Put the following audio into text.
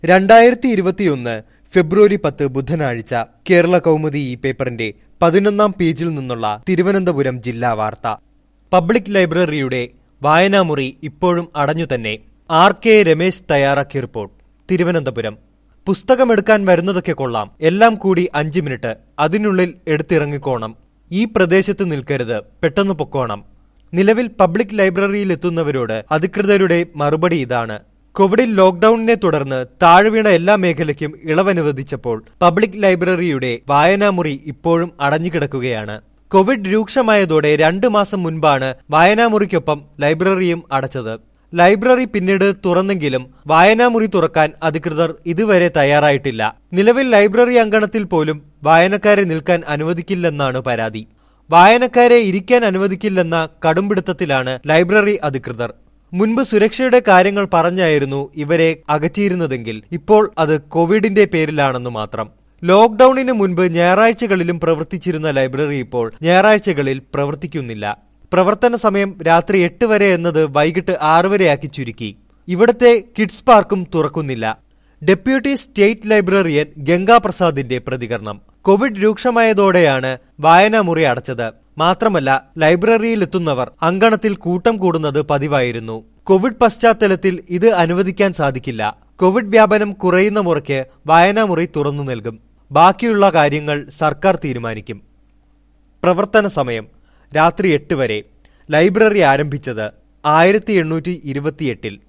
രണ്ടായിരത്തി ഇരുപത്തിയൊന്ന് ഫെബ്രുവരി പത്ത് ബുധനാഴ്ച കേരള കൗമുദി ഈ പേപ്പറിന്റെ പതിനൊന്നാം പേജിൽ നിന്നുള്ള തിരുവനന്തപുരം ജില്ലാ വാർത്ത പബ്ലിക് ലൈബ്രറിയുടെ വായനാമുറി ഇപ്പോഴും അടഞ്ഞു തന്നെ ആർ കെ രമേശ് തയ്യാറാക്കിയ റിപ്പോർട്ട് തിരുവനന്തപുരം പുസ്തകമെടുക്കാൻ വരുന്നതൊക്കെ കൊള്ളാം എല്ലാം കൂടി അഞ്ച് മിനിറ്റ് അതിനുള്ളിൽ എടുത്തിറങ്ങിക്കോണം ഈ പ്രദേശത്ത് നിൽക്കരുത് പെട്ടെന്ന് പൊക്കോണം നിലവിൽ പബ്ലിക് ലൈബ്രറിയിൽ എത്തുന്നവരോട് അധികൃതരുടെ മറുപടി ഇതാണ് കോവിഡിൽ ലോക്ഡൌണിനെ തുടർന്ന് താഴ്വീണ എല്ലാ മേഖലയ്ക്കും ഇളവനുവദിച്ചപ്പോൾ പബ്ലിക് ലൈബ്രറിയുടെ വായനാമുറി ഇപ്പോഴും അടഞ്ഞുകിടക്കുകയാണ് കോവിഡ് രൂക്ഷമായതോടെ രണ്ടു മാസം മുൻപാണ് വായനാമുറിക്കൊപ്പം ലൈബ്രറിയും അടച്ചത് ലൈബ്രറി പിന്നീട് തുറന്നെങ്കിലും വായനാമുറി തുറക്കാൻ അധികൃതർ ഇതുവരെ തയ്യാറായിട്ടില്ല നിലവിൽ ലൈബ്രറി അങ്കണത്തിൽ പോലും വായനക്കാരെ നിൽക്കാൻ അനുവദിക്കില്ലെന്നാണ് പരാതി വായനക്കാരെ ഇരിക്കാൻ അനുവദിക്കില്ലെന്ന കടുംപിടുത്തത്തിലാണ് ലൈബ്രറി അധികൃതർ മുൻപ് സുരക്ഷയുടെ കാര്യങ്ങൾ പറഞ്ഞായിരുന്നു ഇവരെ അകറ്റിയിരുന്നതെങ്കിൽ ഇപ്പോൾ അത് കോവിഡിന്റെ പേരിലാണെന്ന് മാത്രം ലോക്ഡൌണിന് മുൻപ് ഞായറാഴ്ചകളിലും പ്രവർത്തിച്ചിരുന്ന ലൈബ്രറി ഇപ്പോൾ ഞായറാഴ്ചകളിൽ പ്രവർത്തിക്കുന്നില്ല പ്രവർത്തന സമയം രാത്രി എട്ട് വരെ എന്നത് വൈകിട്ട് ആറ് വരെയാക്കി ചുരുക്കി ഇവിടത്തെ കിഡ്സ് പാർക്കും തുറക്കുന്നില്ല ഡെപ്യൂട്ടി സ്റ്റേറ്റ് ലൈബ്രറിയൻ ഗംഗാപ്രസാദിന്റെ പ്രതികരണം കോവിഡ് രൂക്ഷമായതോടെയാണ് വായനാമുറി അടച്ചത് മാത്രമല്ല ലൈബ്രറിയിൽ എത്തുന്നവർ അങ്കണത്തിൽ കൂട്ടം കൂടുന്നത് പതിവായിരുന്നു കോവിഡ് പശ്ചാത്തലത്തിൽ ഇത് അനുവദിക്കാൻ സാധിക്കില്ല കോവിഡ് വ്യാപനം കുറയുന്ന മുറയ്ക്ക് വായനാമുറി തുറന്നു നൽകും ബാക്കിയുള്ള കാര്യങ്ങൾ സർക്കാർ തീരുമാനിക്കും പ്രവർത്തന സമയം രാത്രി എട്ട് വരെ ലൈബ്രറി ആരംഭിച്ചത് ആയിരത്തി എണ്ണൂറ്റി ഇരുപത്തിയെട്ടിൽ